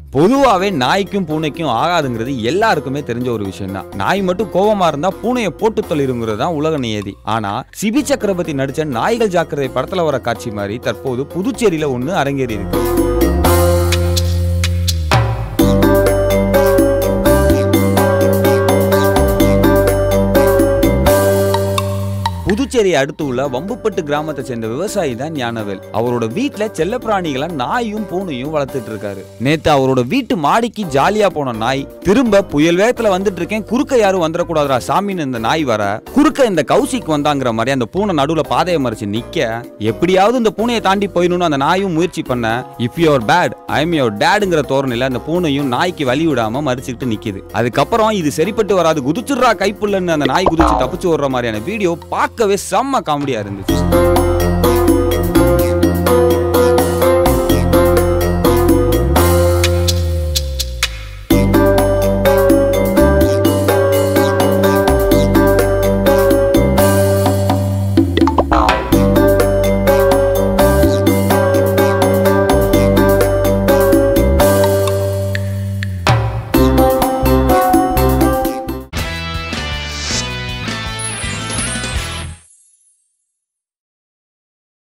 பொதுவாகவே நாய்க்கும் பூனைக்கும் ஆகாதுங்கிறது எல்லாருக்குமே தெரிஞ்ச ஒரு விஷயம் தான் நாய் மட்டும் கோவமா இருந்தா பூனையை போட்டு தள்ளிருங்கிறது தான் உலக நியதி ஆனா சிபி சக்கரவர்த்தி நடிச்ச நாய்கள் ஜாக்கிரதை படத்துல வர காட்சி மாதிரி தற்போது புதுச்சேரியில ஒண்ணு அரங்கேறி இருக்கு புதுச்சேரி அடுத்து உள்ள வம்புப்பட்டு கிராமத்தை சேர்ந்த விவசாயி தான் ஞானவேல் அவரோட வீட்டுல செல்லப்பிராணிகளை நாயும் பூனையும் வளர்த்துட்டு இருக்காரு நேத்து அவரோட வீட்டு மாடிக்கு ஜாலியா போன நாய் திரும்ப புயல் வேகத்துல வந்துட்டு இருக்கேன் குறுக்க யாரும் வந்துடக்கூடாதுடா சாமின்னு இந்த நாய் வர குறுக்க இந்த கௌசிக் வந்தாங்கிற மாதிரி அந்த பூனை நடுவுல பாதையை மறைச்சு நிக்க எப்படியாவது இந்த பூனையை தாண்டி போயிடணும்னு அந்த நாயும் முயற்சி பண்ண if your bad I am your டேடுங்கிற தோரணையில அந்த பூனையும் நாய்க்கு வழி விடாம மறிச்சுக்கிட்டு நிக்குது அதுக்கப்புறம் இது சரிப்பட்டு வராது குதிச்சுடுறா கைப்புள்ளன்னு அந்த நாய் குதிச்சு தப்பிச்சு ஓடுற மாதிரியான வீடியோ பார்க்கவே செம்ம காமெடியா இருந்துச்சு